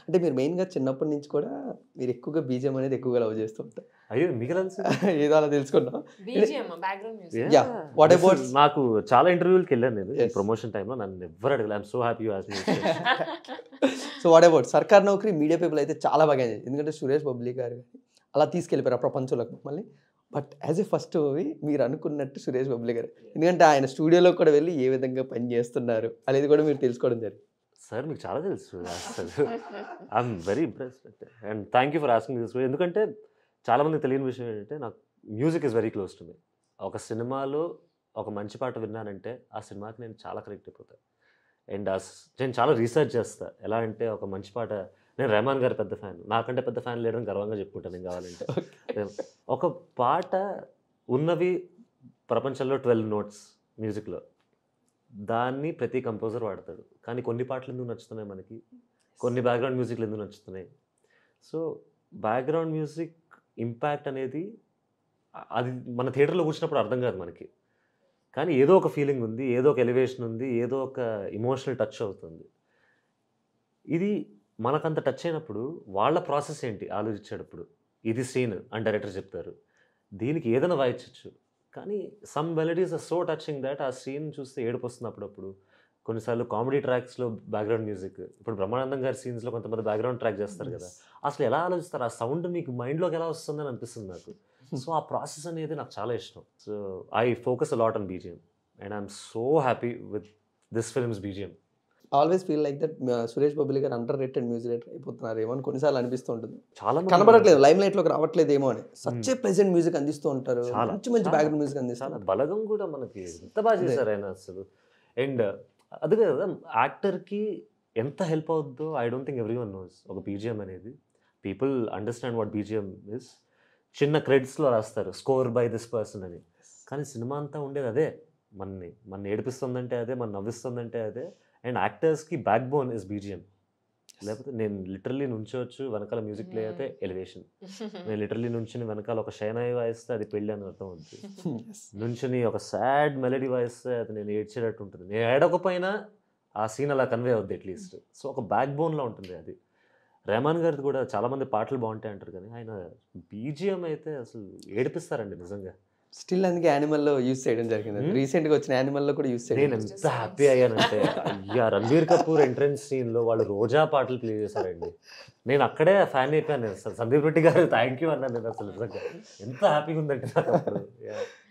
అంటే మీరు మెయిన్గా చిన్నప్పటి నుంచి కూడా మీరు ఎక్కువగా బీజం అనేది ఎక్కువగా లవ్ చేస్తుంటారు అయ్యో మీకు తెలుసు ఏదో అలా తెలుసుకున్నాం BGM background music Yeah. What This is- about- నాకు చాలా ఇంటర్వ్యూలకి వెళ్ళాను నేను Yes. ప్రమోషన్ టైంలో నన్ను ఎవరు అడగలేదు I'm so happy you so what about Sarkar Naukri media people అయితే చాలా బాగా ఎంజాయ్ ఎందుకంటే సురేష్ బబ్లీ గారు కానీ అలా తీసుకెళ్ళిపోయారు ఆ ప్రపంచంలోకి మళ్ళీ but as a first movie మీరు అనుకున్నట్టు సురేష్ బబ్లీ గారు ఎందుకంటే ఆయన స్టూడియోలో కూడా వెళ్ళి ఏ విధంగా పని చేస్తున్నారు అనేది కూడా మీరు తెలుసుకోవడం జరిగింది సార్ మీకు చాలా తెలుసు అసలు I'm very impressed and thank you for asking this ఎందుకంటే చాలా మందికి తెలియని విషయం ఏంటంటే నాకు music is very close to me ఒక సినిమాలో ఒక మంచి పాట విన్నానంటే ఆ సినిమాకి నేను చాలా కనెక్ట్ అయిపోతాను అండ్ ఆ స్- నేను చాలా రీసెర్చ్ చేస్తా ఎలా అంటే ఒక మంచి పాట నేను రెహమాన్ గారి పెద్ద ఫ్యాన్ నాకంటే పెద్ద ఫ్యాన్ లేడని గర్వంగా చెప్పుకుంటాను నేను కావాలంటే ఒక పాట ఉన్నవి ప్రపంచంలో ట్వెల్వ్ నోట్స్ మ్యూజిక్లో దాన్ని ప్రతి కంపోజర్ వాడతాడు కానీ కొన్ని పాటలు ఎందుకు నచ్చుతున్నాయి మనకి కొన్ని బ్యాక్గ్రౌండ్ మ్యూజిక్లు ఎందుకు నచ్చుతున్నాయి సో బ్యాక్గ్రౌండ్ మ్యూజిక్ ఇంపాక్ట్ అనేది అ- అది మన థియేటర్లో కూర్చున్నప్పుడు అర్థం కాదు మనకి కానీ ఏదో ఒక ఫీలింగ్ ఉంది ఏదో ఒక ఎలివేషన్ ఉంది ఏదో ఒక ఇమోషనల్ టచ్ అవుతుంది ఇది మనకంత టచ్ అయినప్పుడు వాళ్ళ ప్రాసెస్ ఏంటి ఆలోచించేటప్పుడు ఇది సీన్ అని డైరెక్టర్ చెప్తారు దీనికి ఏదైనా వాయించవచ్చు కానీ some melodies are so touching that ఆ సీన్ చూస్తే ఏడుపు వస్తుంది అప్పుడప్పుడు కొన్నిసార్లు కామెడీ ట్రాక్స్లో బ్యాక్గ్రౌండ్ మ్యూజిక్ ఇప్పుడు బ్రహ్మానందం గారి సీన్స్లో కొంతమంది బ్యాక్గ్రౌండ్ ట్రాక్ చేస్తారు కదా అసలు ఎలా ఆలోచిస్తారు ఆ సౌండ్ మీకు మైండ్లోకి ఎలా వస్తుందని అనిపిస్తుంది నాకు సో ఆ ప్రాసెస్ అనేది నాకు చాలా ఇష్టం so I focus a lot on BGM and I'm so happy with this films BGM always feel like that Suresh Bobbili garu under rated music director అయిపోతున్నారు ఏమో అని కొన్నిసార్లు అనిపిస్తూ ఉంటుంది చాలా మంది కనబడట్లేదు లైమ్ లైట్ లోకి రావట్లేదు ఏమో అని సచ్ ఏ ప్రెసెంట్ మ్యూజిక్ అందిస్తూ ఉంటారు చాలా, మంచి మంచి చాలా. బ్యాక్గ్రౌండ్ మ్యూజిక్ చాలా అందిస్తారు బలగం కూడా మనకి ఎంత బాగా అదే. చేశారు ఆయన అసలు అండ్ అదే కదా యాక్టర్కి ఎంత హెల్ప్ అవుద్దో I don't think everyone knows ఒక బీజిఎం అనేది people understand what BGM is చిన్న క్రెడిట్స్లో రాస్తారు స్కోర్ బై దిస్ పర్సన్ అని కానీ సినిమా అంతా ఉండేది అదే మనని మన ఏడిపిస్తుందంటే అదే మన నవ్విస్తుందంటే అదే అండ్ యాక్టర్స్కి బ్యాక్ బోన్ ఇస్ బీజిఎం లేకపోతే నేను లిటరల్లీ నుంచోవచ్చు వెనకాల మ్యూజిక్ ప్లే అయితే ఎలివేషన్ నేను లిటరల్లీ నుంచి వెనకాల ఒక షైనాయి వాయిస్తే అది పెళ్ళి అని అర్థం అవుతుంది నుంచుని ఒక సాడ్ మెలడీ వాయిస్తే అది నేను ఏడ్చేటట్టు ఉంటుంది నేను ఏడకపోయినా ఆ సీన్ అలా కన్వే అవుద్ది అట్లీస్ట్ సో ఒక బ్యాక్ బోన్లో ఉంటుంది అది రెహమాన్ గారిది కూడా చాలామంది పాటలు బాగుంటాయి అంటారు కానీ ఆయన బీజిఎం అయితే అసలు ఏడిపిస్తారండి నిజంగా స్టిల్ అందుకే యానిమల్ లో యూస్ చేయడం జరిగింది Hmm. రీసెంట్ గా వచ్చిన యానిమల్ లో కూడా యూస్ నేను చేయడం ఎంత హ్యాపీ అయ్యానంటే అయ్యా రణబీర్ కపూర్ ఎంట్రన్స్ సీన్లో వాళ్ళు రోజా పాటలు ప్లే చేశారండి నేను అక్కడే ఫ్యాన్ అయిపోయాను అసలు సందీప్ రెడ్డి గారు థ్యాంక్ యూ అన్నాను నేను అసలు నిజంగా ఎంత హ్యాపీగా ఉందంటే నాకు అప్పుడు Yeah.